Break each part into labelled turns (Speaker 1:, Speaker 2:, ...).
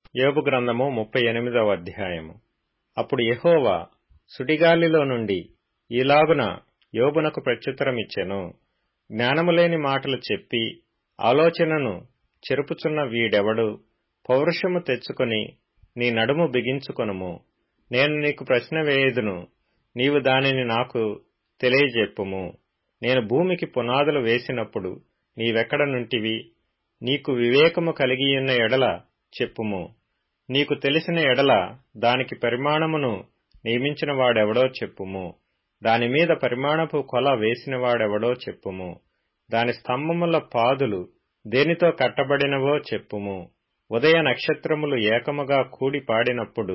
Speaker 1: యోబు గ్రంథము ముప్పై ఎనిమిదవ అధ్యాయము అప్పుడు యెహోవా సుడిగాలిలో నుండి ఈలాగున యోబునకు ప్రత్యుత్తరమిచ్చెను జ్ఞానము లేని మాటలు చెప్పి ఆలోచనను చెరుపుచున్న వీడెవడు పౌరుషము తెచ్చుకొని నీ నడుము బిగించుకొనుము నేను నీకు ప్రశ్న వేయుదును నీవు దానిని నాకు తెలియజెప్పుము నేను భూమికి పునాదులు వేసినప్పుడు నీవెక్కడ నుంటివి నీకు వివేకము కలిగియున్న ఎడల చెప్పుము నీకు తెలిసిన ఎడల దానికి పరిమాణమును నియమించిన వాడెవడో చెప్పుము దానిమీద పరిమాణపు కొల వేసినవాడెవడో చెప్పుము దాని స్తంభముల పాదులు దేనితో కట్టబడినవో చెప్పుము ఉదయ నక్షత్రములు ఏకముగా కూడి పాడినప్పుడు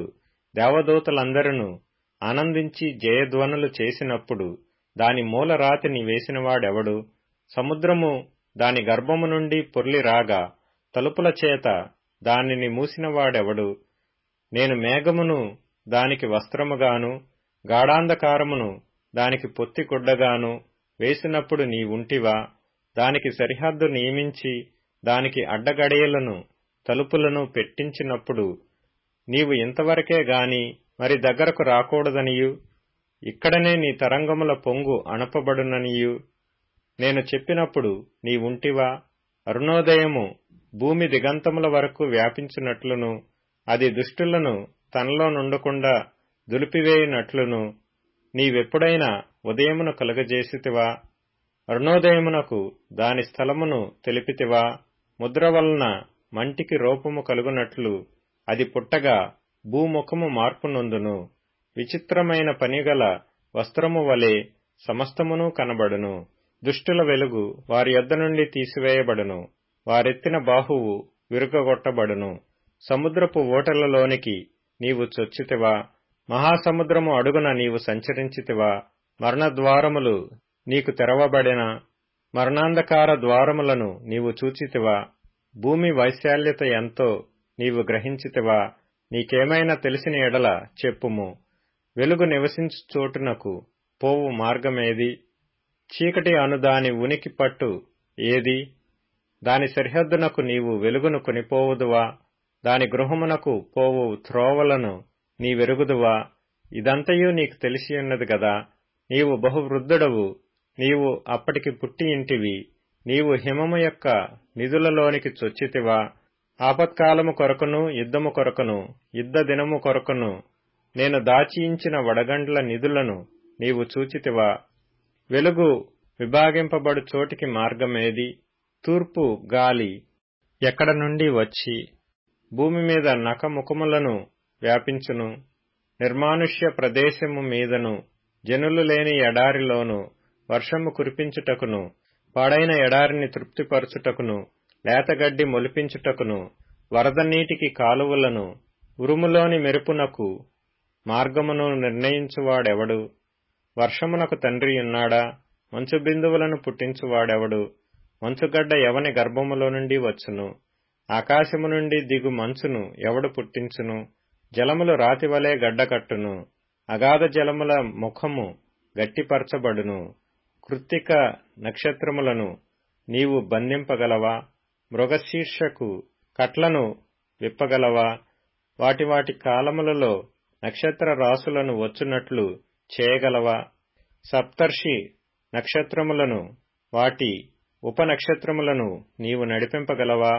Speaker 1: దేవదూతలందరూ ఆనందించి జయధ్వనులు చేసినప్పుడు దాని మూలరాతిని వేసినవాడెవడు సముద్రము దాని గర్భము నుండి పొర్లి రాగా తలుపుల చేత దానిని మూసినవాడెవడు నేను మేఘమును దానికి వస్త్రముగాను గాఢాంధకారమును దానికి పొత్తికొడ్డగాను వేసినప్పుడు నీవుంటివా దానికి సరిహద్దు నియమించి దానికి అడ్డగడియలను తలుపులను పెట్టించినప్పుడు నీవు ఇంతవరకే గాని మరి దగ్గరకు రాకూడదనియు ఇక్కడనే నీ తరంగముల పొంగు అణపబడుననియు నేను చెప్పినప్పుడు నీవుంటివా అరుణోదయము భూమి దిగంతముల వరకు వ్యాపించినట్లును అది దుష్టులను తనలో నుండకుండా దులిపివేయునట్లును నీవెప్పుడైనా ఉదయమును కలుగజేసితివా అరుణోదయమునకు దాని స్థలమును తెలిపితివా ముద్ర వలన మంటికి రూపము కలుగునట్లు అది పుట్టగా భూముఖము మార్పు నొందును విచిత్రమైన పనిగల వస్త్రము వలె సమస్తమును కనబడును దుష్టుల వెలుగు వారి యొద్ద నుండి తీసివేయబడును వారెత్తిన బాహువు విరుగగొట్టబడును సముద్రపు ఓటలలోనికి నీవు చొచ్చితివా మహాసముద్రము అడుగున నీవు సంచరించితివా మరణద్వారములు నీకు తెరవబడిన మరణాంధకార ద్వారములను నీవు చూచితివా భూమి వైశాల్యత ఎంతో నీవు గ్రహించితివా నీకేమైనా తెలిసిన ఎడల చెప్పుము వెలుగు నివసించు చోటునకు పోవు మార్గమేది చీకటి అను దాని ఉనికి పట్టు ఏది దాని సరిహద్దునకు నీవు వెలుగును కొనిపోవుదువా దాని గృహమునకు పోవు త్రోవలను నీవెరుగుదువా ఇదంతయూ నీకు తెలిసియున్నది గదా నీవు బహువృద్ధుడవు నీవు అప్పటికి పుట్టి ఇంటివి నీవు హిమము యొక్క నిధులలోనికి చొచ్చితివా ఆపత్కాలము కొరకును యుద్ధము కొరకును యుద్ధ దినము కొరకును నేను దాచియించిన వడగండ్ల నిధులను నీవు చూచితివా వెలుగు విభాగింపబడు చోటికి మార్గమేది తూర్పు గాలి ఎక్కడ నుండి వచ్చి భూమి మీద నఖముఖములను వ్యాపించును నిర్మానుష్య ప్రదేశము మీదను జనులు లేని ఎడారిలోను వర్షము కురిపించుటకును పాడైన ఎడారిని తృప్తిపరచుటకును లేతగడ్డి మొలిపించుటకును వరద నీటికి కాలువలను ఉరుములోని మెరుపునకు మార్గమును నిర్ణయించువాడెవడు వర్షమునకు తండ్రి ఉన్నాడా మంచు బిందువులను పుట్టించువాడెవడు మంచుగడ్డ ఎవని గర్భములో నుండి వచ్చును ఆకాశము నుండి దిగు మంచును ఎవడు పుట్టించును జలములు రాతివలే గడ్డకట్టును అగాధ జలముల ముఖము గట్టిపరచబడును కృత్తిక నక్షత్రములను నీవు బంధింపగలవా మృగశీర్షకు కట్లను విప్పగలవా వాటి వాటి కాలములలో నక్షత్ర రాసులను వచ్చునట్లు చేయగలవా సప్తర్షి నక్షత్రములను వాటి ఉపనక్షత్రములను నీవు నడిపింపగలవా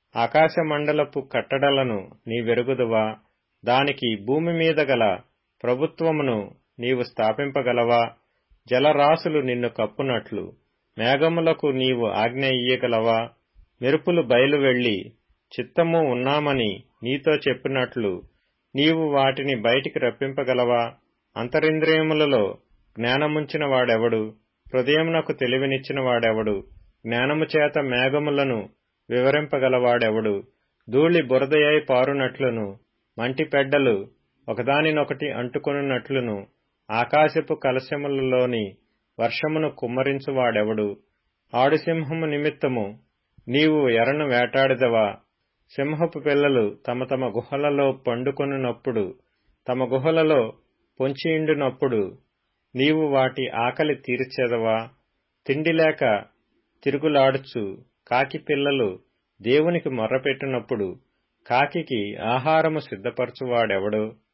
Speaker 1: ఆకాశమండలపు కట్టడలను నీవెరుగుదువా దానికి భూమి మీద గల ప్రభుత్వమును నీవు స్థాపింపగలవా జలరాశులు నిన్ను కప్పునట్లు మేఘములకు నీవు ఆజ్ఞ ఇయ్యగలవా మెరుపులు బయలు వెళ్లి చిత్తము ఉన్నామని నీతో చెప్పినట్లు నీవు వాటిని బయటికి రప్పింపగలవా అంతరింద్రియములలో జ్ఞానముంచిన వాడెవడు హృదయమునకు తెలివినిచ్చిన వాడెవడు జ్ఞానము చేత మేఘములను వివరింపగలవాడెవడు ధూళి బురదయై పారునట్లును మంటి పెడ్డలు ఒకదానినొకటి అంటుకొనున్నట్లును ఆకాశపు కలశములలోని వర్షమును కుమ్మరించువాడెవడు ఆడుసింహము నిమిత్తము నీవు ఎరను వేటాడిదవా సింహపు పిల్లలు తమ తమ గుహలలో పండుకొనున్నప్పుడు తమ గుహలలో పొంచియిండునప్పుడు నీవు వాటి ఆకలి తీర్చెదవా తిండి లేక తిరుగులాడుచు కాకి పిల్లలు దేవునికి మొర్రపెట్టినప్పుడు కాకికి ఆహారము సిద్ధపరచువాడెవడు